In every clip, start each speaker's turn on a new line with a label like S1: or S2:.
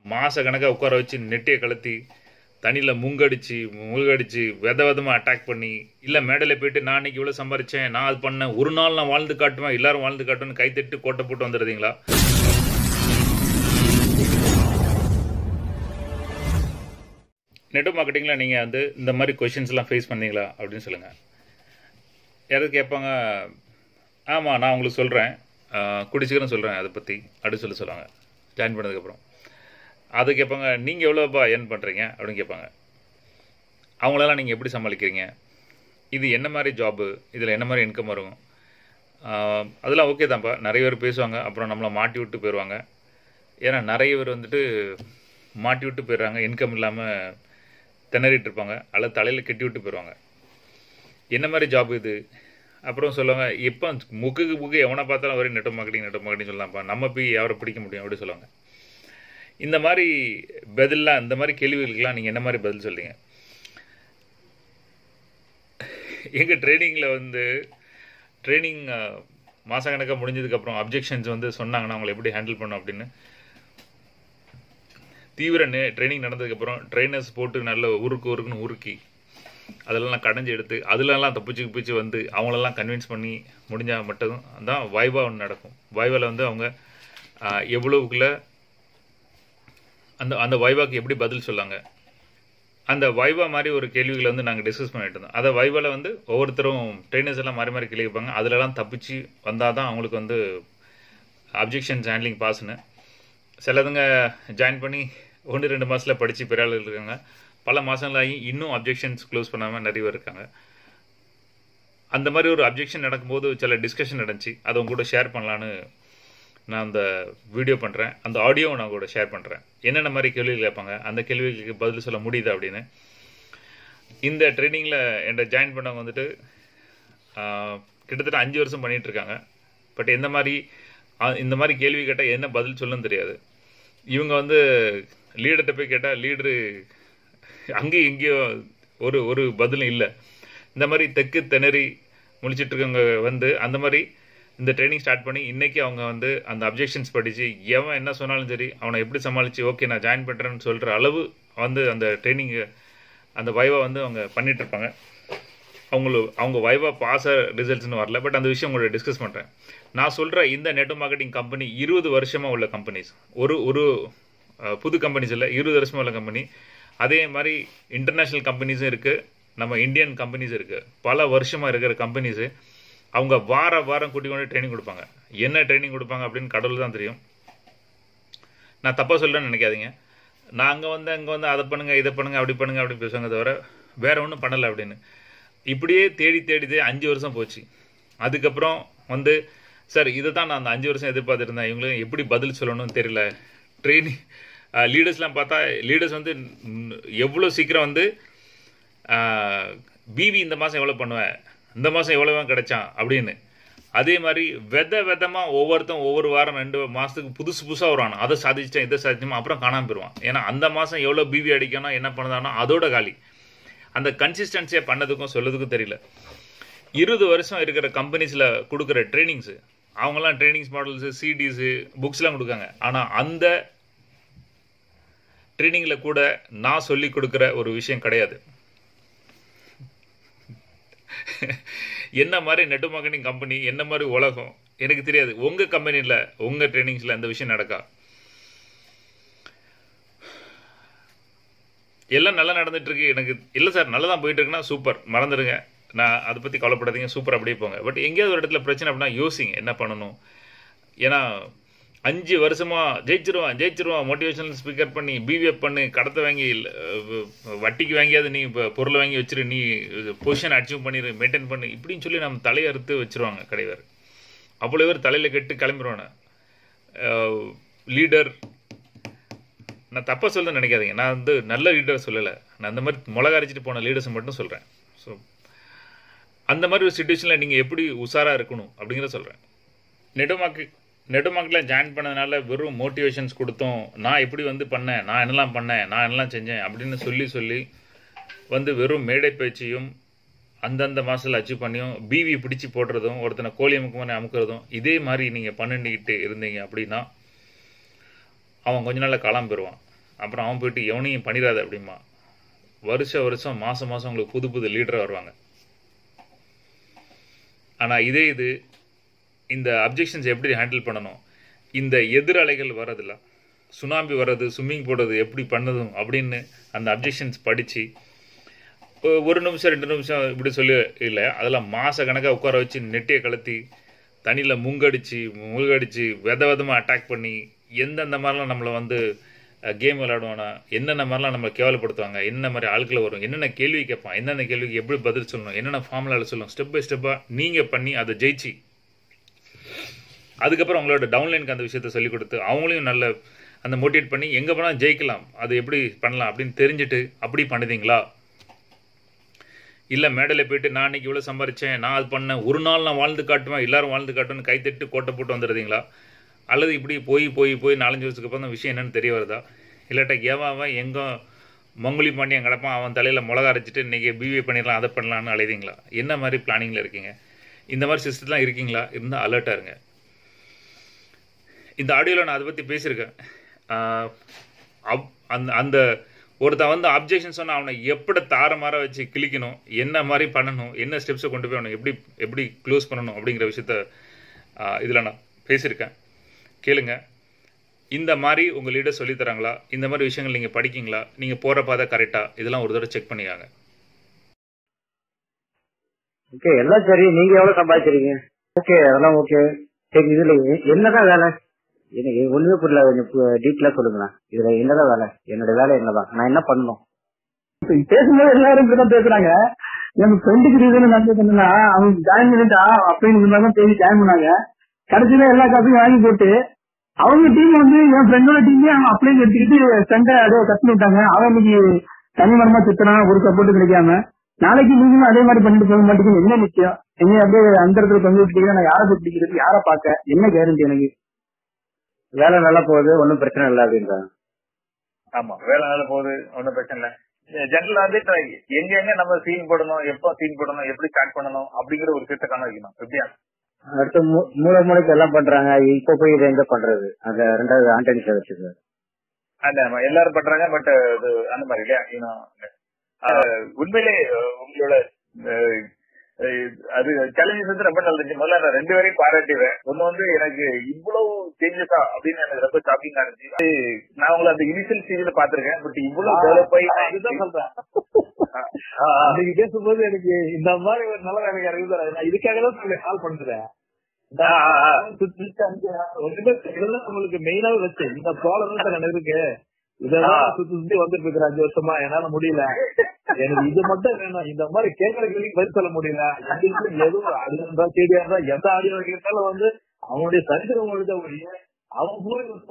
S1: மாத கணக்காக உட்கார வச்சு நெட்டியை கலத்தி தண்ணியில் முங்கடிச்சு முழுகடிச்சு வித விதமாக அட்டாக் பண்ணி இல்லை மேடையில் போயிட்டு நான் இன்னைக்கு இவ்வளோ சம்பாரிச்சேன் நான் அது பண்ணேன் ஒரு நாள் நான் வாழ்ந்து காட்டுவேன் எல்லாரும் வாழ்ந்து காட்டுவேன்னு கைத்தட்டு கோட்டை போட்டு வந்துடுறீங்களா நெட் மார்க்கெட்டிங்கில் நீங்கள் வந்து இந்த மாதிரி கொஷின்ஸ்லாம் ஃபேஸ் பண்ணீங்களா அப்படின்னு சொல்லுங்கள் யாராவது கேட்பாங்க ஆமாம் நான் உங்களுக்கு சொல்கிறேன் குடிச்சிக்கிறேன்னு சொல்கிறேன் அதை பற்றி அப்படின்னு சொல்லி சொல்லுவாங்க ஜாயின் பண்ணதுக்கப்புறம் அது கேட்பாங்க நீங்கள் எவ்வளோப்பா ஏர்ன் பண்ணுறீங்க அப்படின்னு கேட்பாங்க அவங்களெல்லாம் நீங்கள் எப்படி சமாளிக்கிறீங்க இது என்ன மாதிரி ஜாபு இதில் என்ன மாதிரி இன்கம் வரும் ஆஹ் அதெல்லாம் ஓகே தான்ப்பா நிறைய பேர் பேசுவாங்க அப்புறம் நம்மளை மாட்டி விட்டு போயிடுவாங்க ஏன்னா நிறைய பேர் வந்துட்டு மாட்டி விட்டு போயிடுறாங்க இன்கம் இல்லாமல் திணறிட்டு இருப்பாங்க அல்லது தலையில் கட்டி விட்டு போயிடுவாங்க என்ன மாதிரி ஜாப் இது அப்புறம் சொல்லுவாங்க எப்போ முக்குக்கு முக்கு எவனை பார்த்தாலும் ஒரே நெட் மார்க்கெட்டிங் நெட் மார்க்கெட்டிங் சொல்லலாம்ப்பா நம்ம போய் யாரை பிடிக்க முடியும் அப்படி சொல்லுவாங்க இந்த மாதிரி பதிலாம் இந்த மாதிரி கேள்விகளுக்கெல்லாம் நீங்கள் என்ன மாதிரி பதில் சொல்றீங்க எங்கள் ட்ரைனிங்கில் வந்து ட்ரைனிங் மாதக்கணக்காக முடிஞ்சதுக்கப்புறம் அப்ஜெக்ஷன்ஸ் வந்து சொன்னாங்கன்னா அவங்களை எப்படி ஹேண்டில் பண்ணும் அப்படின்னு தீவிர ட்ரைனிங் நடந்ததுக்கப்புறம் ட்ரைனர்ஸ் போட்டு நல்ல உருக்கு உருக்குன்னு உருக்கி அதெல்லாம் கடைஞ்சி எடுத்து அதுலலாம் தப்பிச்சு பிச்சு வந்து அவங்களெல்லாம் கன்வின்ஸ் பண்ணி முடிஞ்சால் மட்டும் தான் வைவா ஒன்று நடக்கும் வைவாவில் வந்து அவங்க ஆஹ், எவ்வளவுக்குள்ள அந்த அந்த வைவாக்கு எப்படி பதில் சொல்லாங்க அந்த வைவா மாதிரி ஒரு கேள்விகளை வந்து நாங்கள் டிஸ்கஸ் பண்ணிட்டு இருந்தோம் அதை வைவாவில் வந்து ஒவ்வொருத்தரும் ட்ரைனர்ஸ் எல்லாம் மாறி மாறி கேள்வி கேட்பாங்க அதுலலாம் தப்பிச்சு வந்தால் தான் அவங்களுக்கு வந்து அப்ஜெக்ஷன்ஸ் ஹேண்ட்லிங் பாஸ்னு சிலதுங்க ஜாயின் பண்ணி ஒன்று ரெண்டு மாதத்தில் படித்து பெரிய ஆளுகள் இருக்காங்க பல மாதங்களாகி இன்னும் அப்ஜெக்ஷன்ஸ் க்ளோஸ் பண்ணாமல் நிறைய பேர் இருக்காங்க அந்த மாதிரி ஒரு அப்ஜெக்ஷன் நடக்கும்போது சில டிஸ்கஷன் நடந்துச்சு அதை உங்க கூட ஷேர் பண்ணலான்னு நான் அந்த வீடியோ பண்ணுறேன் அந்த ஆடியோவை நான் கூட ஷேர் பண்ணுறேன் என்னென்ன மாதிரி கேள்விகள் கேட்பாங்க அந்த கேள்விகளுக்கு பதில் சொல்ல முடியுதா அப்படின்னு இந்த ட்ரைனிங்கில் என்னை ஜாயின் பண்ணவங்க வந்துட்டு ஆஹ், கிட்டத்தட்ட அஞ்சு வருஷம் பண்ணிட்டு இருக்காங்க பட் எந்த மாதிரி ஆஹ், இந்த மாதிரி கேள்வி கேட்டால் என்ன பதில் சொல்லணும்னு தெரியாது இவங்க வந்து லீடர்கிட்ட போய் கேட்டால் லீடரு அங்கேயும் இங்கேயோ ஒரு ஒரு பதிலும் இல்லை இந்த மாதிரி தெக்கு திணறி முழிச்சிட்டு இருக்கவங்க வந்து அந்த மாதிரி இந்த ட்ரைனிங் ஸ்டார்ட் பண்ணி இன்னைக்கு அவங்க வந்து அந்த அப்ஜெக்ஷன்ஸ் படித்து எவன் என்ன சொன்னாலும் சரி அவனை எப்படி சமாளித்து ஓகே நான் ஜாயின் பண்ணுறேன்னு சொல்கிற அளவு வந்து அந்த ட்ரைனிங் அந்த வைவா வந்து அவங்க பண்ணிட்டு இருப்பாங்க அவங்களுக்கு அவங்க வைவா பாஸ் ரிசல்ட்ஸ்னு வரல பட் அந்த விஷயம் உங்களோட டிஸ்கஸ் பண்ணுறேன் நான் சொல்கிற இந்த நெட் மார்க்கெட்டிங் கம்பெனி இருபது வருஷமாக உள்ள கம்பெனிஸ் ஒரு ஒரு அஹ், புது கம்பெனிஸ் இல்லை இருபது வருஷமாக உள்ள கம்பெனி அதே மாதிரி இன்டர்நேஷ்னல் கம்பெனிஸும் இருக்குது நம்ம இந்தியன் கம்பெனிஸ் இருக்குது பல வருஷமாக இருக்கிற கம்பெனிஸு அவங்க வார வாரம் கூட்டி கொண்டு ட்ரைனிங் கொடுப்பாங்க என்ன ட்ரைனிங் கொடுப்பாங்க அப்படின்னு கடவுள் தான் தெரியும் நான் தப்பாக சொல்கிறேன்னு நினைக்காதீங்க நான் அங்கே வந்து அங்கே வந்து அதை பண்ணுங்க இதை பண்ணுங்க அப்படி பண்ணுங்க அப்படி பேசுவாங்க தவிர வேற ஒன்றும் பண்ணலை அப்படின்னு இப்படியே தேடி தேடி அஞ்சு வருஷம் போச்சு அதுக்கப்புறம் வந்து சார் இதை தான் நான் அந்த அஞ்சு வருஷம் எதிர்பார்த்துருந்தேன் இவங்களுக்கு எப்படி பதில் சொல்லணும்னு தெரியல ட்ரெயினிங் லீடர்ஸ்லாம் பார்த்தா லீடர்ஸ் வந்து ம், எவ்வளோ சீக்கிரம் வந்து பிவி இந்த மாதம் எவ்வளோ பண்ணுவேன் இந்த மாதம் எவ்வளோ கிடைச்சான் அப்படின்னு அதே மாதிரி வித விதமாக ஒவ்வொருத்தன் ஒவ்வொரு வாரம் ரெண்டு மாதத்துக்கு புதுசு புதுசாக வருவான் அதை சாதிச்சிட்டேன் இதை சாதிச்சோம் அப்புறம் காணாமல் போயிடுவான் ஏன்னா அந்த மாதம் எவ்வளோ பிவி அடிக்கணும் என்ன பண்ணுதானோ அதோட காலி அந்த கன்சிஸ்டன்சியை பண்ணதுக்கும் சொல்லதுக்கும் தெரியல இருபது வருஷம் இருக்கிற கம்பெனிஸில் கொடுக்குற ட்ரைனிங்ஸு அவங்கெல்லாம் ட்ரைனிங்ஸ் மாடல்ஸு சிடிஸு புக்ஸ்லாம் கொடுக்காங்க ஆனால் அந்த ட்ரைனிங்கில் கூட நான் சொல்லி கொடுக்குற ஒரு விஷயம் கிடையாது என்ன மாதிரி நெட் மார்க்கெட்டிங் கம்பெனி என்ன மாதிரி உலகம் எனக்கு தெரியாது உங்கள் கம்பெனியில் உங்கள் ட்ரைனிங்ஸில் அந்த விஷயம் நடக்கா எல்லாம் நல்லா நடந்துட்டு இருக்கு எனக்கு இல்லை சார் நல்லா தான் போயிட்டு இருக்குன்னா சூப்பர் மறந்துடுங்க நான் அதை பற்றி கவலைப்படாதீங்க சூப்பர் அப்படியே போங்க பட் எங்கேயாவது ஒரு இடத்துல பிரச்சனை அப்படின்னா யோசிங்க என்ன பண்ணணும் ஏன்னா அஞ்சு வருஷமா ஜெயிச்சிருவான் ஜெயிச்சிருவான் மோட்டிவேஷனல் ஸ்பீக்கர் பண்ணி பிவிஎஃப் பண்ணி கடத்தை வாங்கி இல்ல, அஹ், வட்டிக்கு வாங்கியாவது நீ இப்போ பொருளை வாங்கி வச்சிரு நீ பொசிஷன் அச்சீவ் பண்ணிடு மெயின்டைன் பண்ணு இப்படின்னு சொல்லி நம்ம தலையறுத்து வச்சிருவாங்க கடைவர் அவ்வளோ பேர் தலையில் கெட்டு கிளம்பிடுவானே லீடர் நான் தப்பாக சொல்ல நினைக்காதீங்க நான் வந்து நல்ல லீடர் சொல்லலை நான் அந்த மாதிரி மிளகா அரைச்சிட்டு போன லீடர்ஸ் மட்டும் சொல்கிறேன் ஸோ அந்த மாதிரி ஒரு சுச்சுவேஷனில் நீங்கள் எப்படி உஷாராக இருக்கணும் அப்படிங்கிறத சொல்கிறேன் நெடுமாக்கு நெடுமாக்கில் ஜாயின் பண்ணதுனால வெறும் மோட்டிவேஷன்ஸ் கொடுத்தோம் நான் எப்படி வந்து பண்ணேன் நான் என்னெல்லாம் பண்ணேன் நான் என்னெல்லாம் செஞ்சேன் அப்படின்னு சொல்லி சொல்லி வந்து வெறும் மேடை பேச்சையும் அந்தந்த மாதத்தில் அச்சீவ் பண்ணியும் பிவி பிடிச்சி போடுறதும் ஒருத்தனை கோழி அமுக்குமானே அமுக்கிறதும் இதே மாதிரி நீங்கள் பண்ணிக்கிட்டு இருந்தீங்க அப்படின்னா அவன் கொஞ்ச நாளில் காலம் பெறுவான் அப்புறம் அவன் போயிட்டு எவனையும் பண்ணிடாத அப்படிமா வருஷ வருஷம் மாதம் மாதம் உங்களுக்கு புது புது லீடராக வருவாங்க ஆனால் இதே இது இந்த அப்ஜெக்ஷன்ஸ் எப்படி ஹேண்டில் பண்ணணும் இந்த எதிரலைகள் வரதில்ல சுனாமி வர்றது ஸ்விம்மிங் போடுறது எப்படி பண்ணதும் அப்படின்னு அந்த அப்ஜெக்ஷன்ஸ் படித்து ஒரு நிமிஷம் ரெண்டு நிமிஷம் இப்படி சொல்லி இல்லை அதெல்லாம் மாத கணக்காக உட்கார வச்சு நெட்டியை கலத்தி தண்ணியில் முங்கடிச்சு முழுகடிச்சு வித விதமாக அட்டாக் பண்ணி எந்தெந்த மாதிரிலாம் நம்மளை வந்து கேம் விளையாடுவானா என்னென்ன மாதிரிலாம் நம்மளை கேவலப்படுத்துவாங்க என்ன மாதிரி ஆட்களை வரும் என்னென்ன கேள்வி கேட்பான் என்னென்ன கேள்விக்கு எப்படி பதில் சொல்லணும் என்னென்ன ஃபார்முலாவில் சொல்லணும் ஸ்டெப் பை ஸ்டெப்பாக நீங்கள் பண்ணி அதை ஜெயிச்சு அதுக்கப்புறம் அவங்களோட டவுன்லைனுக்கு அந்த விஷயத்த சொல்லிக் கொடுத்து அவங்களையும் நல்ல அந்த மோட்டிவேட் பண்ணி எங்கே போனால் ஜெயிக்கலாம் அது எப்படி பண்ணலாம் அப்படின்னு தெரிஞ்சுட்டு அப்படி பண்ணுதீங்களா இல்லை மேடையில் போயிட்டு நான் இன்னைக்கு இவ்வளோ சம்பாரிச்சேன் நான் அது பண்ணேன் ஒரு நாள் நான் வாழ்ந்து காட்டுவேன் எல்லாரும் வாழ்ந்து காட்டுவேன்னு கைத்தட்டு கோட்டை போட்டு வந்துடுறீங்களா அல்லது இப்படி போய் போய் போய் நாலஞ்சு வருஷத்துக்கு அப்புறம் அந்த விஷயம் என்னன்னு தெரிய வருதா இல்லாட்டா ஏவாவன் எங்கோ மங்குளி பாண்டியன் கிடப்பான் அவன் தலையில் மிளகா அரைச்சிட்டு இன்றைக்கி பிபிஏ பண்ணிடலாம் அதை பண்ணலான்னு அழைதீங்களா என்ன மாதிரி பிளானிங்கில் இருக்கீங்க இந்த மாதிரி சிஸ்டம்லாம் இருக்கீங்களா இருந்தால் அலர்ட்டாக இருங்க இந்த ஆடியோவில் நான் அதை பற்றி பேசியிருக்கேன் அந்த அந்த ஒருத்தன் வந்து அப்ஜெக்ஷன் சொன்னால் அவனை எப்படி தாரமாற வச்சு கிளிக்கணும் என்ன மாதிரி பண்ணணும் என்ன ஸ்டெப்ஸை கொண்டு போய் அவனை எப்படி எப்படி க்ளோஸ் பண்ணணும் அப்படிங்கிற விஷயத்த இதில் நான் பேசியிருக்கேன் கேளுங்க இந்த மாதிரி உங்கள் லீடர் சொல்லி தராங்களா இந்த மாதிரி விஷயங்கள் நீங்கள் படிக்கீங்களா நீங்கள் போகிற பாதை கரெக்டாக இதெல்லாம் ஒரு தடவை செக் பண்ணிக்காங்க
S2: ஓகே எல்லாம் சரி நீங்க எவ்வளவு சம்பாதிச்சிருக்கீங்க ஓகே அதெல்லாம் ஓகே சரி இதுல என்னதான் வேலை எனக்கு ஒண்ணுமே புரியல கொஞ்சம் டீட்டெயிலா சொல்லுங்களேன் இதுல என்னதான் வேலை என்னோட வேலை என்னதான் நான் என்ன பண்ணணும்
S3: பேசும்போது எல்லாரும் இப்படிதான் பேசுறாங்க என் ஃப்ரெண்டுக்கு ரீசன் நடந்தது என்னன்னா அவங்க ஜாயின் பண்ணிட்டா அப்படின்னு இந்த மாதிரி பேசி ஜாயின் பண்ணாங்க கடைசியில எல்லா காப்பையும் வாங்கி போட்டு அவங்க டீம் வந்து என் ஃப்ரெண்டோட டீமே அவங்க அப்ளை எடுத்துக்கிட்டு ஃப்ரெண்டை அப்படியே கட் பண்ணிட்டாங்க அவன் இன்னைக்கு தனிமரமா சுத்தினான் ஒரு சப்போர்ட் கிடைக்காம நாளைக்கு நீங்களும் அதே மாதிரி பண்ணிட்டு போக மாட்டீங்க என்ன நிச்சயம் என்ன அப்படியே அந்த இடத்துல பங்கு விட்டுட்டீங்க நான் யாரை போய் பிடிக்கிறது யாரை பார்க்க என்ன கேரண்டி எனக்கு
S2: வேலை நல்லா போகுது ஒன்னும் பிரச்சனை இல்லை அப்படின்றாங்க
S4: ஆமா வேலை நல்லா போகுது ஒன்றும் பிரச்சனை இல்லை ஜென்ரலா வந்து இப்ப எங்க எங்க நம்ம சீன் போடணும் எப்போ சீன் போடணும் எப்படி ஸ்டார்ட் பண்ணணும் அப்படிங்கிற ஒரு விஷயத்த காண வைக்கணும் எப்படியா
S2: அடுத்து மூ- மூளை மூளைக்கு எல்லாம் பண்றாங்க இப்ப போய் இதை எங்க பண்றது அந்த ரெண்டாவது ஆண்டனி சார் வச்சுக்க
S4: அந்த நம்ம எல்லாரும் பண்றாங்க பட் அது அந்த மாதிரி இல்லையா இன்னும் உண்மையிலே அஹ், உங்களோட அஹ், அஹ், அது சேலஞ்சஸ் வந்து ரொம்ப நல்லது முதல்ல நான் ரெண்டு பேரையும் பாராட்டுவேன் ஒண்ணு வந்து எனக்கு இவ்வளவு சேஞ்சஸா அப்படின்னு எனக்கு ரொம்ப ஷாக்கிங்கா இருந்துச்சு அது நான் உங்களை அந்த இனிஷியல் ஸ்டேஜ்ல பாத்திருக்கேன் பட் இவ்வளவு டெவலப் ஆகி
S3: அதுதான் சொல்றேன்
S4: ஆ, ஆ.
S3: அன்னைக்கு பேசும்போது எனக்கு இந்த மாதிரி ஒரு நல்ல வேலை இருக்குது நான் இதுக்காக தான் உங்களுக்கு கால் பண்றேன்
S4: ஆ, ஆ, ஆ.
S3: ஒண்ணுமே இதெல்லாம் நம்மளுக்கு மெயினாவே வச்சு இந்த ப்ராப்ளம் தான் எனக்கு இருக்கு இதெல்லாம்
S4: ஆ.
S3: சுத்தி சுத்தி வந்துட்டு இருக்கிற அஞ்சு வருஷமா என்னால முடியல எனக்கு இது மட்டும் வேணும் இந்த மாதிரி கேட்கற கேள்விக்கு பதில் சொல்ல முடியல எங்களுக்கு எதுவும் ஆடியோ இருந்தா சீடியா இருந்தா எந்த ஆடியோ கேட்டாலும் வந்து அவனுடைய சரித்திரம் எழுத ஒழிய அவன்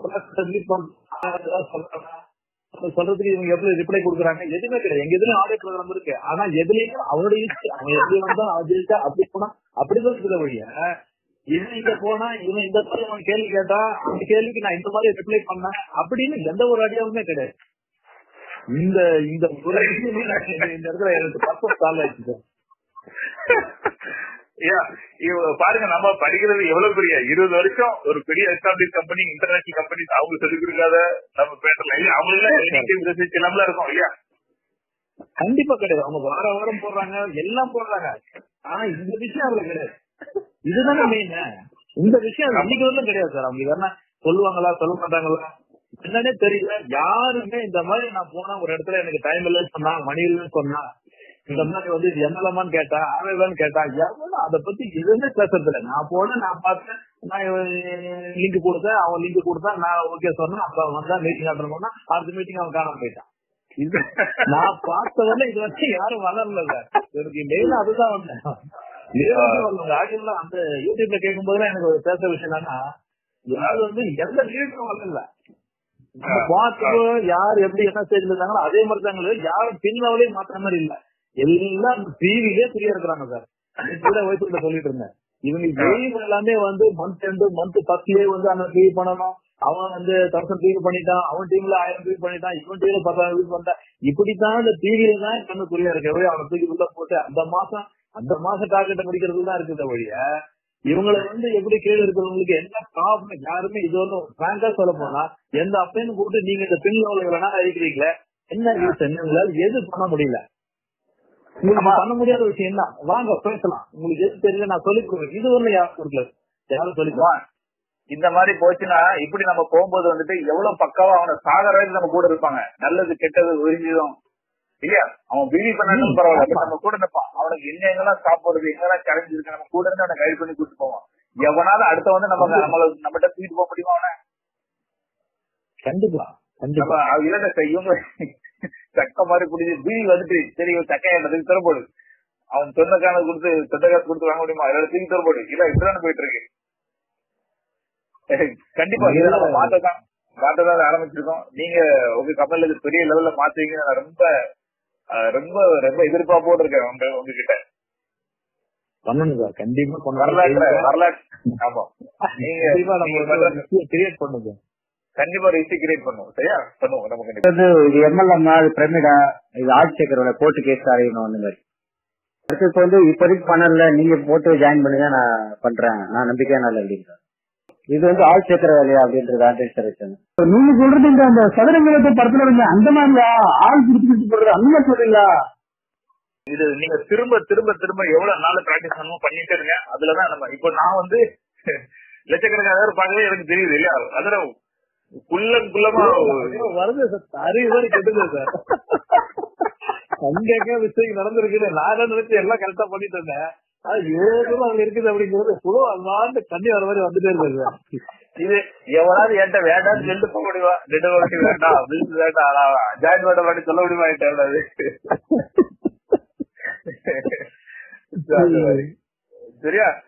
S3: போய் சொல்றதுக்கு இவங்க எப்படி ரிப்ளை கொடுக்குறாங்க எதுவுமே கிடையாது எங்க இதுலயும் ஆடியோ ப்ரோக்ராம் இருக்கு ஆனா எதுலயும் அவனுடைய இஷ்டம். அவன் எப்படி வந்தா அவன் ஜெயிச்சா அப்படி போனா அப்படிதான் இருக்கிற வழிய இவன் இங்க போனா இவன் இந்த மாதிரி அவன் கேள்வி கேட்டா அந்த கேள்விக்கு நான் இந்த மாதிரி ரிப்ளை பண்ணேன் அப்படின்னு எந்த ஒரு ஐடியாவுமே கிடையாது இந்த இந்த ஒரு விஷயமே நான் இந்த இந்த இடத்துல எனக்கு பர்பஸ் சால்வ் ஆயிடுச்சு சார்
S4: Yeah, இவ- பாருங்க நம்ம படிக்கிறது எவ்வளவு பெரிய இருபது வருஷம் ஒரு பெரிய எஸ்டாப்ளிஷ் கம்பெனி இன்டர்நேஷனல் கம்பெனிஸ் அவங்க சொல்லிக் கொடுக்காத நம்ம பேசலாம் இல்லையா அவங்க எல்லாம் ரிசர்ச் எல்லாமே இருக்கும் இல்லையா
S3: கண்டிப்பா கிடையாது அவங்க வார வாரம் போடுறாங்க எல்லாம் போடுறாங்க ஆனா இந்த விஷயம் அதுல கிடையாது இதுதானே மெயின் இந்த விஷயம் அன்னைக்கு வரலும் கிடையாது சார் அவங்க என்ன சொல்லுவாங்களா சொல்ல மாட்டாங்களா என்னன்னே தெரியல யாருமே இந்த மாதிரி நான் போனா ஒரு இடத்துல எனக்கு டைம் இல்லைன்னு சொன்னா மணி இல்லைன்னு சொன்னா இந்த மாதிரி வந்து இது என்னலமான்னு கேட்டா ஆவேவான்னு கேட்டா எவனும் அதை பத்தி எதுவுமே பேசுறது இல்லை நான் போனேன் நான் பார்த்தேன் நான் லிங்க் கொடுத்தேன் அவன் லிங்க் கொடுத்தான் நான் ஓகே சொன்னேன் அப்ப அவன் வந்தா மீட்டிங் அட்டன் பண்ணா அடுத்த மீட்டிங் அவன் காணாம போயிட்டான் இது நான் பார்த்தவரை இது வரைக்கும் யாரும் வளரல எனக்கு மெயின் அதுதான் வந்தேன் ஆடியோல அந்த யூடியூப்ல கேட்கும் போதுலாம் எனக்கு ஒரு பேச விஷயம் என்னன்னா யாரு வந்து எந்த லீடரும் வரல நம்ம பார்த்தப்போ யார் எப்படி என்ன ஸ்டேஜ்ல இருந்தாங்களோ அதே மாதிரி தாங்களே யாரும் பின்னவளையும் மாற்ற மாதிரி இல்ல எல்லாம் டிவிலே புரிய இருக்கிறாங்க சார் கூட வயசுல சொல்லிட்டு இருந்தேன் இவங்க கேம் எல்லாமே வந்து மந்த் ரெண்டு மந்த் பத்துலயே வந்து அந்த டிவி பண்ணணும் அவன் வந்து தௌசண்ட் டிவி பண்ணிட்டான் அவன் டீம்ல ஆயிரம் டிவி பண்ணிட்டான் இவன் டீம்ல பத்தாயிரம் டிவி பண்ணிட்டான் இப்படித்தான் இந்த டிவில தான் கண்ணு புரிய இருக்கு அவனை தூக்கி உள்ள போட்டு அந்த மாசம் அந்த மாசம் டார்கெட்டை முடிக்கிறது தான் இருக்குது வழிய இவங்களை வந்து எப்படி கீழே இருக்கிறவங்களுக்கு என்ன ப்ராப்ளம் யாருமே இது வந்து பிராங்கா சொல்ல போனா எந்த அப்பையும் கூப்பிட்டு நீங்க இந்த பெண் லெவலில் இவ்வளவு நாள் இருக்கிறீங்களே என்ன ரீசன் உங்களால எது பண்ண முடியல உங்களுக்கு பண்ண முடியாத விஷயம் என்ன வாங்க பேசலாம் உங்களுக்கு எது தெரியல நான் சொல்லிக் கொடுக்குறேன் இது ஒண்ணு யாரும் கொடுக்கல யாரும் சொல்லி
S4: வா. இந்த மாதிரி போச்சுன்னா இப்படி நம்ம போகும்போது வந்துட்டு எவ்வளவு பக்காவா அவனை சாகர வரைக்கும் நம்ம கூட இருப்பாங்க நல்லது கெட்டது உறிஞ்சதும் இல்லையா அவன் பிலீவ் பண்ணாலும்
S3: ம்,
S4: பரவாயில்ல
S3: ஆமா.
S4: பட் நம்ம கூட நிற்பான் அவனுக்கு எங்க எங்கெல்லாம் சாப்பிடுறது எங்கெல்லாம் சேலஞ்ச் இருக்கு நம்ம கூட இருந்து அவனை கைட் பண்ணி கூட்டு போவோம் எவனாவது அடுத்த வந்து நம்ம நம்மள நம்மகிட்ட தூக்கிட்டு போக முடியுமா அவனை
S3: கண்டிப்பா
S4: நம்ம
S3: கண்டிப்பா
S4: அது இல்ல சார் இவங்க சக்க மாதிரி குடிச்சு பீடி வந்துட்டு சரி இவன் சக்கை என்னதுக்கு திறப்போடு அவன் சொந்த காசு கொடுத்து சொந்த காசு கொடுத்து வாங்க முடியுமா இதோட தூக்கி திறப்போடு இல்ல இப்படிதான் போயிட்டு இருக்கு கண்டிப்பா இதை நம்ம மாத்ததான் மாத்ததான் ஆரம்பிச்சிருக்கோம் நீங்க உங்க கம்பெனில இது பெரிய லெவல்ல மாத்துவீங்க நான் ரொம்ப அஹ், ரொம்ப ரொம்ப எதிர்பார்ப்போடு இருக்கேன் உங்க உங்ககிட்ட
S3: பண்ணணும் சார் கண்டிப்பா
S4: வரலாற்று
S3: பண்ணணும்
S4: வரலாற்று ஆமா நீங்க
S3: கண்டிப்பா
S4: நீங்க
S3: நம்ம
S4: பண்றது
S3: கிரியேட் பண்ணுங்க
S4: கண்டிப்பா ஒரு ஹிஸ்டரி கிரியேட் பண்ணுவோம் சரியா பண்ணுவோம் நம்ம
S2: இது
S4: கண்டிப்பா
S2: வந்து இது எம்எல்எம் இது பிரமிடா இது ஆட்சேகரோட கோர்ட்டு கேஸ் அறியணும் அந்த மாதிரி அடுத்து இப்ப வந்து இப்போதைக்கு பண்ணல நீங்க போட்டு ஜாயின் பண்ணுங்க நான் பண்றேன் நான் நம்பிக்கையான ஆள் அப்படின்றாங்க இது வந்து ஆள் சேர்க்கிற வேலையா அப்படின்றது ஆண்டர் சரேஷன்
S5: நீங்க சொல்றது இந்த அந்த சதுரங்கத்தை படத்துல வந்து அந்த மாதிரியா ஆள் பிடிச்சிட்டு போடுறது அந்த மாதிரி சொல்றீங்களா
S4: இது நீங்க திரும்ப திரும்ப திரும்ப எவ்வளவு நாள் பிராக்டிஸ் பண்ணணும் பண்ணிட்டே இருங்க அதுலதான் நம்ம இப்போ நான் வந்து லட்சக்கணக்கான பேர் பார்க்கவே எனக்கு தெரியுது இல்லையா அதுல குள்ளம் குள்ளமா
S3: வருது சார் அறிவு மாதிரி கெட்டுது சார் அங்க மிஸ்டேக் நடந்திருக்குன்னு நான் என்ன நினைச்சு எல்லாம் கரெக்டா பண்ணிட்டு இருந்தேன் அது ஏழு தூரம் அங்க இருக்குது அப்படிங்கிறது புழு அல்லாண்டு தண்ணி வர மாதிரி வந்துட்டே இருக்கு சார்
S4: இது எவனாவது என்கிட்ட வேண்டாம்னு சொல்லிட்டு போக முடியுமா ரெண்டு வாட்டி வேண்டாம் பில்ஸ் வேண்டாம் ஜாயின் பண்ண மாட்டி சொல்ல முடியுமா என்கிட்ட எவ்வளவு? சரியா